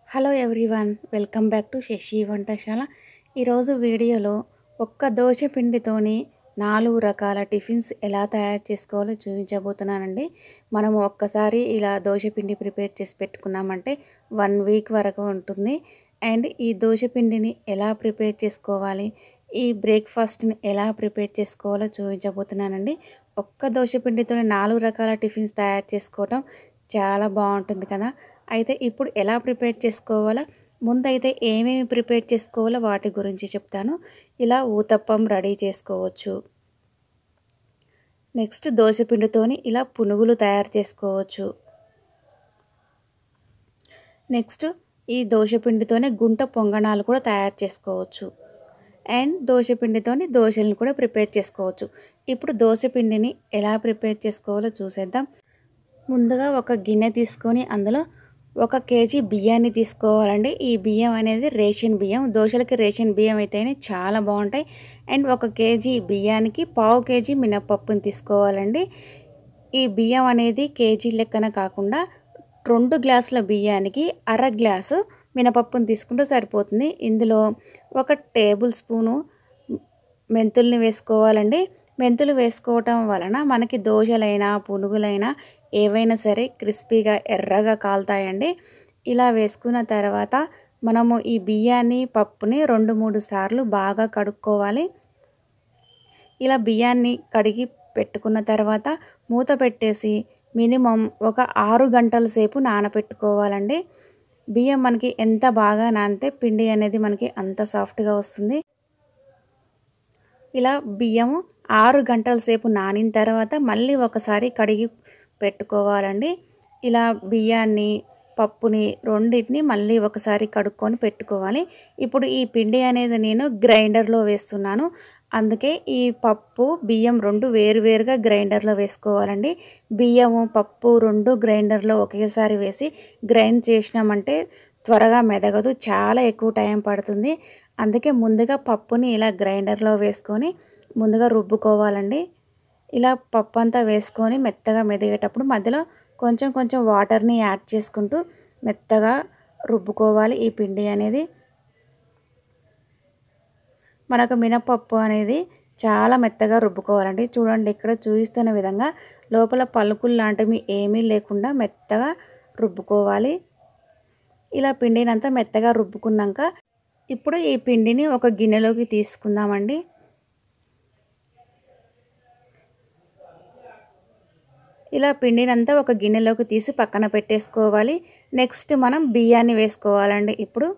hello everyone welcome back to Sashi వంటశాల ఈరోజు వీడియోలో ఒక్క దోశ పిండితోని నాలుగు రకాల టిఫిన్స్ ఎలా తయారు చేసుకోవాలో చూపించబోతున్నానండి మనము ఒక్కసారి ఇలా దోశ పిండి ప్రిపేర్ చేసి పెట్టుకున్నామంటే వన్ వీక్ వరకు ఉంటుంది అండ్ ఈ దోశ పిండిని ఎలా ప్రిపేర్ చేసుకోవాలి ఈ బ్రేక్ఫాస్ట్ని ఎలా ప్రిపేర్ చేసుకోవాలో చూపించబోతున్నానండి ఒక్క దోశ పిండితో నాలుగు రకాల టిఫిన్స్ తయారు చేసుకోవటం చాలా బాగుంటుంది కదా అయితే ఇప్పుడు ఎలా ప్రిపేర్ చేసుకోవాలో ముందైతే ఏమేమి ప్రిపేర్ చేసుకోవాలో వాటి గురించి చెప్తాను ఇలా ఊతప్పం రెడీ చేసుకోవచ్చు నెక్స్ట్ దోశపిండితోని ఇలా పునుగులు తయారు చేసుకోవచ్చు నెక్స్ట్ ఈ దోశపిండితోనే గుంట పొంగణాలు కూడా తయారు చేసుకోవచ్చు అండ్ దోశపిండితోని దోశలను కూడా ప్రిపేర్ చేసుకోవచ్చు ఇప్పుడు దోశపిండిని ఎలా ప్రిపేర్ చేసుకోవాలో చూసేద్దాం ముందుగా ఒక గిన్నె తీసుకొని అందులో ఒక కేజీ బియ్యాన్ని తీసుకోవాలండి ఈ బియ్యం అనేది రేషన్ బియ్యం దోశలకి రేషన్ బియ్యం అయితేనే చాలా బాగుంటాయి అండ్ ఒక కేజీ బియ్యానికి పావు కేజీ మినపప్పుని తీసుకోవాలండి ఈ బియ్యం అనేది కేజీ లెక్కన కాకుండా రెండు గ్లాసుల బియ్యానికి అర గ్లాసు మినపప్పుని తీసుకుంటే సరిపోతుంది ఇందులో ఒక టేబుల్ స్పూను మెంతుల్ని వేసుకోవాలండి మెంతులు వేసుకోవటం వలన మనకి దోశలైనా పునుగులైనా ఏవైనా సరే క్రిస్పీగా ఎర్రగా కాలుతాయండి ఇలా వేసుకున్న తర్వాత మనము ఈ బియ్యాన్ని పప్పుని రెండు మూడు సార్లు బాగా కడుక్కోవాలి ఇలా బియ్యాన్ని కడిగి పెట్టుకున్న తర్వాత మూత పెట్టేసి మినిమం ఒక ఆరు గంటల సేపు నానబెట్టుకోవాలండి బియ్యం మనకి ఎంత బాగా నానితే పిండి అనేది మనకి అంత సాఫ్ట్గా వస్తుంది ఇలా బియ్యము ఆరు గంటల సేపు నానిన తర్వాత మళ్ళీ ఒకసారి కడిగి పెట్టుకోవాలండి ఇలా బియ్యాన్ని పప్పుని రెండింటిని మళ్ళీ ఒకసారి కడుక్కొని పెట్టుకోవాలి ఇప్పుడు ఈ పిండి అనేది నేను గ్రైండర్లో వేస్తున్నాను అందుకే ఈ పప్పు బియ్యం రెండు వేరువేరుగా గ్రైండర్లో వేసుకోవాలండి బియ్యము పప్పు రెండు గ్రైండర్లో ఒకేసారి వేసి గ్రైండ్ చేసినామంటే త్వరగా మెదగదు చాలా ఎక్కువ టైం పడుతుంది అందుకే ముందుగా పప్పుని ఇలా గ్రైండర్లో వేసుకొని ముందుగా రుబ్బుకోవాలండి ఇలా పప్పు అంతా వేసుకొని మెత్తగా మెదిగేటప్పుడు మధ్యలో కొంచెం కొంచెం వాటర్ని యాడ్ చేసుకుంటూ మెత్తగా రుబ్బుకోవాలి ఈ పిండి అనేది మనకు మినపప్పు అనేది చాలా మెత్తగా రుబ్బుకోవాలండి చూడండి ఇక్కడ చూపిస్తున్న విధంగా లోపల పలుకులు లాంటివి ఏమీ లేకుండా మెత్తగా రుబ్బుకోవాలి ఇలా పిండినంతా మెత్తగా రుబ్బుకున్నాక ఇప్పుడు ఈ పిండిని ఒక గిన్నెలోకి తీసుకుందామండి ఇలా పిండినంతా ఒక గిన్నెలోకి తీసి పక్కన పెట్టేసుకోవాలి నెక్స్ట్ మనం బియ్యాన్ని వేసుకోవాలండి ఇప్పుడు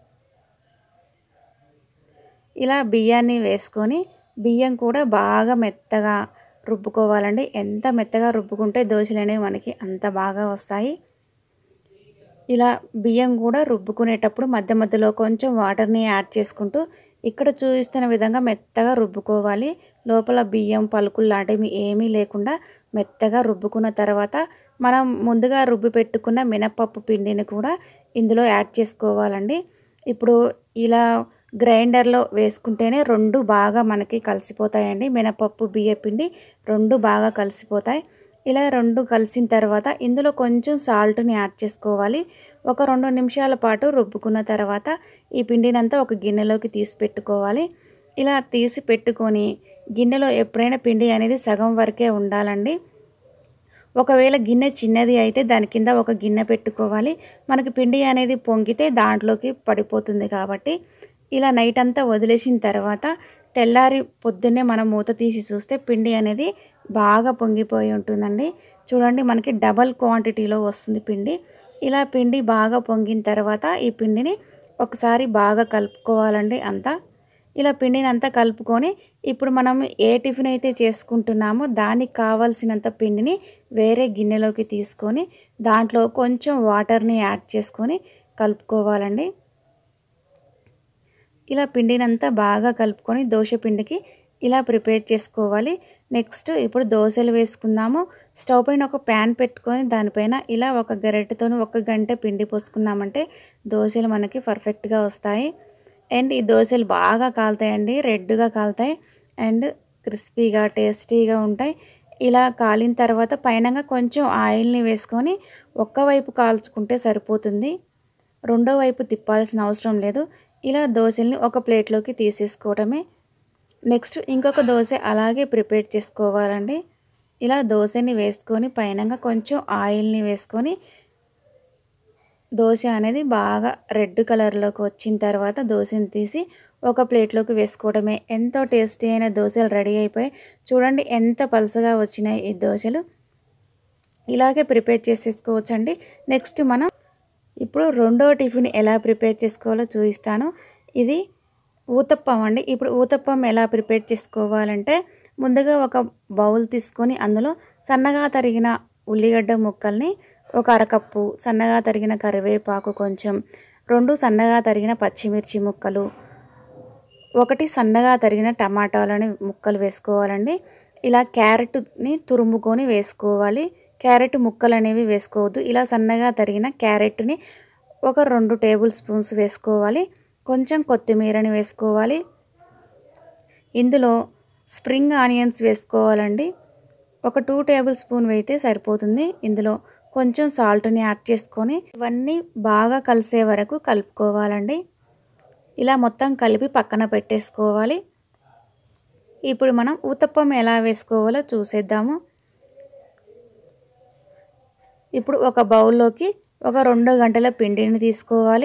ఇలా బియ్యాన్ని వేసుకొని బియ్యం కూడా బాగా మెత్తగా రుబ్బుకోవాలండి ఎంత మెత్తగా రుబ్బుకుంటే దోశలు అనేవి మనకి అంత బాగా వస్తాయి ఇలా బియ్యం కూడా రుబ్బుకునేటప్పుడు మధ్య మధ్యలో కొంచెం వాటర్ని యాడ్ చేసుకుంటూ ఇక్కడ చూపిస్తున్న విధంగా మెత్తగా రుబ్బుకోవాలి లోపల బియ్యం పలుకులు లాంటివి ఏమీ లేకుండా మెత్తగా రుబ్బుకున్న తర్వాత మనం ముందుగా రుబ్బి పెట్టుకున్న మినపప్పు పిండిని కూడా ఇందులో యాడ్ చేసుకోవాలండి ఇప్పుడు ఇలా గ్రైండర్లో వేసుకుంటేనే రెండు బాగా మనకి కలిసిపోతాయండి మినపప్పు బియ్య పిండి రెండు బాగా కలిసిపోతాయి ఇలా రెండు కలిసిన తర్వాత ఇందులో కొంచెం సాల్ట్ని యాడ్ చేసుకోవాలి ఒక రెండు నిమిషాల పాటు రుబ్బుకున్న తర్వాత ఈ పిండినంతా ఒక గిన్నెలోకి తీసి పెట్టుకోవాలి ఇలా తీసి పెట్టుకొని గిన్నెలో ఎప్పుడైనా పిండి అనేది సగం వరకే ఉండాలండి ఒకవేళ గిన్నె చిన్నది అయితే దాని కింద ఒక గిన్నె పెట్టుకోవాలి మనకి పిండి అనేది పొంగితే దాంట్లోకి పడిపోతుంది కాబట్టి ఇలా నైట్ అంతా వదిలేసిన తర్వాత తెల్లారి పొద్దున్నే మనం మూత తీసి చూస్తే పిండి అనేది బాగా పొంగిపోయి ఉంటుందండి చూడండి మనకి డబల్ క్వాంటిటీలో వస్తుంది పిండి ఇలా పిండి బాగా పొంగిన తర్వాత ఈ పిండిని ఒకసారి బాగా కలుపుకోవాలండి అంతా ఇలా పిండిని అంతా కలుపుకొని ఇప్పుడు మనం ఏ టిఫిన్ అయితే చేసుకుంటున్నామో దానికి కావాల్సినంత పిండిని వేరే గిన్నెలోకి తీసుకొని దాంట్లో కొంచెం వాటర్ని యాడ్ చేసుకొని కలుపుకోవాలండి ఇలా పిండినంతా బాగా కలుపుకొని దోశ పిండికి ఇలా ప్రిపేర్ చేసుకోవాలి నెక్స్ట్ ఇప్పుడు దోశలు వేసుకుందాము స్టవ్ పైన ఒక ప్యాన్ పెట్టుకొని దానిపైన ఇలా ఒక గరిటెతో ఒక గంట పిండి పోసుకున్నామంటే దోశలు మనకి పర్ఫెక్ట్గా వస్తాయి అండ్ ఈ దోశలు బాగా కాలుతాయండి రెడ్గా కాలుతాయి అండ్ క్రిస్పీగా టేస్టీగా ఉంటాయి ఇలా కాలిన తర్వాత పైన కొంచెం ఆయిల్ని వేసుకొని ఒక్కవైపు కాల్చుకుంటే సరిపోతుంది రెండో వైపు తిప్పాల్సిన అవసరం లేదు ఇలా దోశల్ని ఒక ప్లేట్లోకి తీసేసుకోవడమే నెక్స్ట్ ఇంకొక దోశ అలాగే ప్రిపేర్ చేసుకోవాలండి ఇలా దోశని వేసుకొని పైనంగా కొంచెం ఆయిల్ని వేసుకొని దోశ అనేది బాగా రెడ్ కలర్లోకి వచ్చిన తర్వాత దోశని తీసి ఒక ప్లేట్లోకి వేసుకోవడమే ఎంతో టేస్టీ అయిన దోశలు రెడీ అయిపోయాయి చూడండి ఎంత పలుసగా వచ్చినాయి ఈ దోశలు ఇలాగే ప్రిపేర్ చేసేసుకోవచ్చండి నెక్స్ట్ మనం ఇప్పుడు రెండో టిఫిన్ ఎలా ప్రిపేర్ చేసుకోవాలో చూపిస్తాను ఇది ఊతప్పం అండి ఇప్పుడు ఊతప్పం ఎలా ప్రిపేర్ చేసుకోవాలంటే ముందుగా ఒక బౌల్ తీసుకొని అందులో సన్నగా తరిగిన ఉల్లిగడ్డ ముక్కల్ని ఒక అరకప్పు సన్నగా తరిగిన కరివేపాకు కొంచెం రెండు సన్నగా తరిగిన పచ్చిమిర్చి ముక్కలు ఒకటి సన్నగా తరిగిన టమాటాలని ముక్కలు వేసుకోవాలండి ఇలా క్యారెట్ని తురుముకొని వేసుకోవాలి క్యారెట్ ముక్కలు అనేవి వేసుకోవద్దు ఇలా సన్నగా తరిగిన క్యారెట్ని ఒక రెండు టేబుల్ స్పూన్స్ వేసుకోవాలి కొంచెం కొత్తిమీరని వేసుకోవాలి ఇందులో స్ప్రింగ్ ఆనియన్స్ వేసుకోవాలండి ఒక టూ టేబుల్ స్పూన్ వేయితే సరిపోతుంది ఇందులో కొంచెం సాల్ట్ని యాడ్ చేసుకొని ఇవన్నీ బాగా కలిసే వరకు కలుపుకోవాలండి ఇలా మొత్తం కలిపి పక్కన పెట్టేసుకోవాలి ఇప్పుడు మనం ఊతప్పం ఎలా వేసుకోవాలో చూసేద్దాము ఇప్పుడు ఒక బౌల్లోకి ఒక రెండు గంటల పిండిని తీసుకోవాలి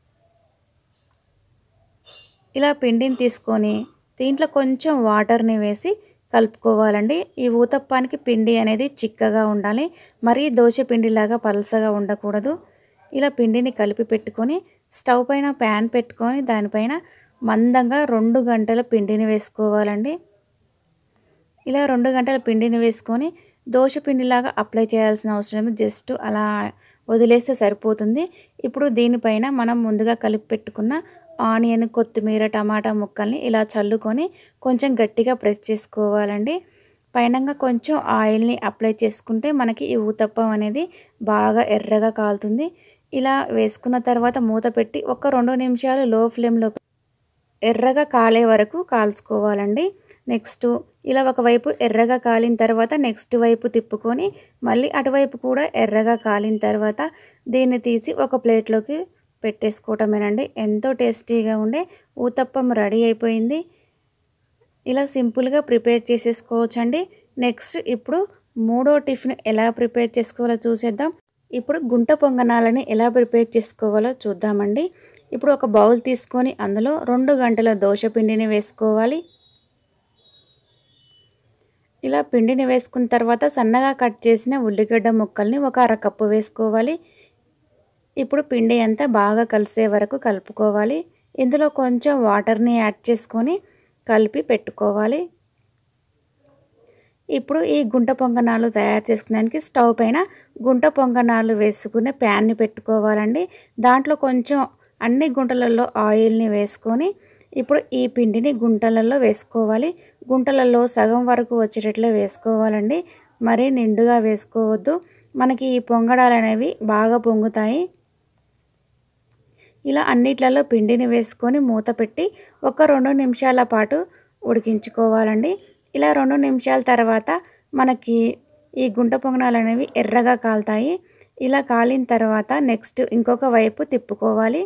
ఇలా పిండిని తీసుకొని దీంట్లో కొంచెం వాటర్ని వేసి కలుపుకోవాలండి ఈ ఊతప్పానికి పిండి అనేది చిక్కగా ఉండాలి మరీ దోశ పిండిలాగా పలసగా ఉండకూడదు ఇలా పిండిని కలిపి పెట్టుకొని స్టవ్ పైన ప్యాన్ పెట్టుకొని దానిపైన మందంగా రెండు గంటల పిండిని వేసుకోవాలండి ఇలా రెండు గంటల పిండిని వేసుకొని దోశ పిండిలాగా అప్లై చేయాల్సిన అవసరం జస్ట్ అలా వదిలేస్తే సరిపోతుంది ఇప్పుడు దీనిపైన మనం ముందుగా కలిపి పెట్టుకున్న ఆనియన్ కొత్తిమీర టమాటా ముక్కల్ని ఇలా చల్లుకొని కొంచెం గట్టిగా ప్రెస్ చేసుకోవాలండి పైనంగా కొంచెం ఆయిల్ని అప్లై చేసుకుంటే మనకి ఈ ఊతప్పం అనేది బాగా ఎర్రగా కాలుతుంది ఇలా వేసుకున్న తర్వాత మూత పెట్టి ఒక రెండు నిమిషాలు లో ఫ్లేమ్లో ఎర్రగా కాలే వరకు కాల్చుకోవాలండి నెక్స్ట్ ఇలా ఒకవైపు ఎర్రగా కాలిన తర్వాత నెక్స్ట్ వైపు తిప్పుకొని మళ్ళీ అటువైపు కూడా ఎర్రగా కాలిన తర్వాత దీన్ని తీసి ఒక ప్లేట్లోకి పెట్టేసుకోవటమేనండి ఎంతో టేస్టీగా ఉండే ఊతప్పం రెడీ అయిపోయింది ఇలా సింపుల్గా ప్రిపేర్ చేసేసుకోవచ్చండి నెక్స్ట్ ఇప్పుడు మూడో టిఫిన్ ఎలా ప్రిపేర్ చేసుకోవాలో చూసేద్దాం ఇప్పుడు గుంట పొంగనాలని ఎలా ప్రిపేర్ చేసుకోవాలో చూద్దామండి ఇప్పుడు ఒక బౌల్ తీసుకొని అందులో రెండు గంటల దోశ పిండిని వేసుకోవాలి ఇలా పిండిని వేసుకున్న తర్వాత సన్నగా కట్ చేసిన ఉల్లిగడ్డ ముక్కల్ని ఒక అరకప్పు వేసుకోవాలి ఇప్పుడు పిండి అంతా బాగా కలిసే వరకు కలుపుకోవాలి ఇందులో కొంచెం వాటర్ని యాడ్ చేసుకొని కలిపి పెట్టుకోవాలి ఇప్పుడు ఈ గుంట పొంగనాలు తయారు చేసుకోవడానికి స్టవ్ పైన గుంట పొంగనాలు వేసుకునే ప్యాన్ని పెట్టుకోవాలండి దాంట్లో కొంచెం అన్ని గుంటలలో ఆయిల్ని వేసుకొని ఇప్పుడు ఈ పిండిని గుంటలలో వేసుకోవాలి గుంటలలో సగం వరకు వచ్చేటట్లు వేసుకోవాలండి మరీ నిండుగా వేసుకోవద్దు మనకి ఈ పొంగడాలు అనేవి బాగా పొంగుతాయి ఇలా అన్నిట్లలో పిండిని వేసుకొని మూత పెట్టి ఒక రెండు నిమిషాల పాటు ఉడికించుకోవాలండి ఇలా రెండు నిమిషాల తర్వాత మనకి ఈ గుంట పొంగనాలు అనేవి ఎర్రగా కాలుతాయి ఇలా కాలిన తర్వాత నెక్స్ట్ ఇంకొక వైపు తిప్పుకోవాలి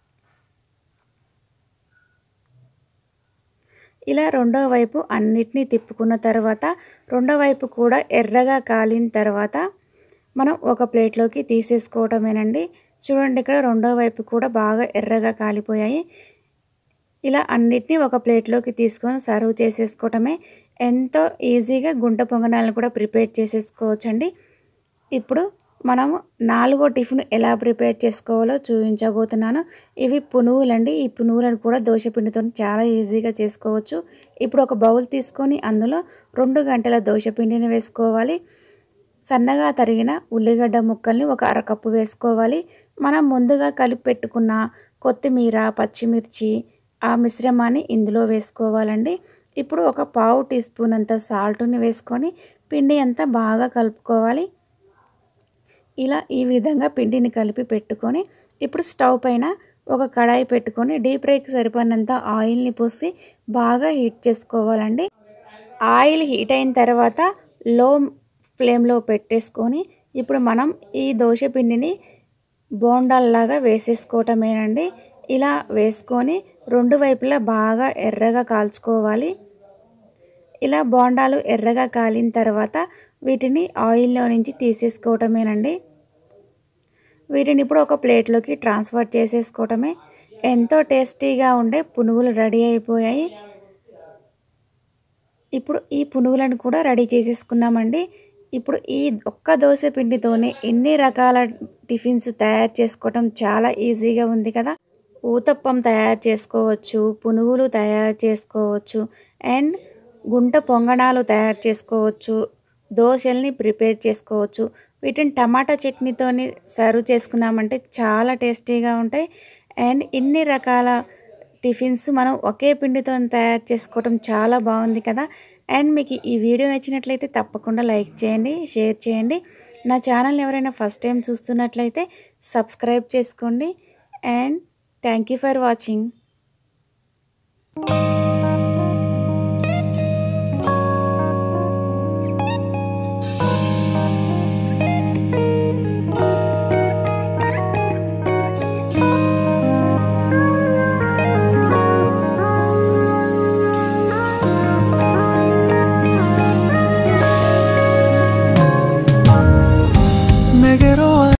ఇలా రెండో వైపు అన్నిటినీ తిప్పుకున్న తర్వాత రెండో వైపు కూడా ఎర్రగా కాలిన తర్వాత మనం ఒక ప్లేట్లోకి తీసేసుకోవటమేనండి చూడండి ఇక్కడ రెండో వైపు కూడా బాగా ఎర్రగా కాలిపోయాయి ఇలా అన్నిటినీ ఒక ప్లేట్లోకి తీసుకొని సర్వ్ చేసేసుకోవటమే ఎంతో ఈజీగా గుంట పొంగనాలను కూడా ప్రిపేర్ చేసేసుకోవచ్చండి ఇప్పుడు మనము నాలుగో టిఫిన్ ఎలా ప్రిపేర్ చేసుకోవాలో చూపించబోతున్నాను ఇవి పునుగులండి ఈ పునుగులను కూడా దోశ పిండితో చాలా ఈజీగా చేసుకోవచ్చు ఇప్పుడు ఒక బౌల్ తీసుకొని అందులో రెండు గంటల దోశ పిండిని వేసుకోవాలి సన్నగా తరిగిన ఉల్లిగడ్డ ముక్కల్ని ఒక అరకప్పు వేసుకోవాలి మనం ముందుగా కలిపి పెట్టుకున్న కొత్తిమీర పచ్చిమిర్చి ఆ మిశ్రమాన్ని ఇందులో వేసుకోవాలండి ఇప్పుడు ఒక పావు టీ స్పూన్ అంత సాల్ట్ని వేసుకొని పిండి అంతా బాగా కలుపుకోవాలి ఇలా ఈ విధంగా పిండిని కలిపి పెట్టుకొని ఇప్పుడు స్టవ్ పైన ఒక కడాయి పెట్టుకొని డీప్ ఫ్రైకి సరిపడినంత ఆయిల్ని పోసి బాగా హీట్ చేసుకోవాలండి ఆయిల్ హీట్ అయిన తర్వాత లో ఫ్లేమ్లో పెట్టేసుకొని ఇప్పుడు మనం ఈ దోశ పిండిని బోండాల్లాగా వేసేసుకోవటమేనండి ఇలా వేసుకొని రెండు వైపులా బాగా ఎర్రగా కాల్చుకోవాలి ఇలా బోండాలు ఎర్రగా కాలిన తర్వాత వీటిని ఆయిల్లో నుంచి తీసేసుకోవటమేనండి వీటిని ఇప్పుడు ఒక ప్లేట్లోకి ట్రాన్స్ఫర్ చేసేసుకోవటమే ఎంతో టేస్టీగా ఉండే పునుగులు రెడీ అయిపోయాయి ఇప్పుడు ఈ పునుగులను కూడా రెడీ చేసేసుకున్నామండి ఇప్పుడు ఈ ఒక్క దోశ పిండితోనే ఎన్ని రకాల టిఫిన్స్ తయారు చేసుకోవటం చాలా ఈజీగా ఉంది కదా ఊతప్పం తయారు చేసుకోవచ్చు పునుగులు తయారు చేసుకోవచ్చు అండ్ గుంట పొంగణాలు తయారు చేసుకోవచ్చు దోశల్ని ప్రిపేర్ చేసుకోవచ్చు వీటిని టమాటా చట్నీతోని సర్వ్ చేసుకున్నామంటే చాలా టేస్టీగా ఉంటాయి అండ్ ఇన్ని రకాల టిఫిన్స్ మనం ఒకే పిండితో తయారు చేసుకోవడం చాలా బాగుంది కదా అండ్ మీకు ఈ వీడియో నచ్చినట్లయితే తప్పకుండా లైక్ చేయండి షేర్ చేయండి నా ఛానల్ని ఎవరైనా ఫస్ట్ టైం చూస్తున్నట్లయితే సబ్స్క్రైబ్ చేసుకోండి and thank you for watching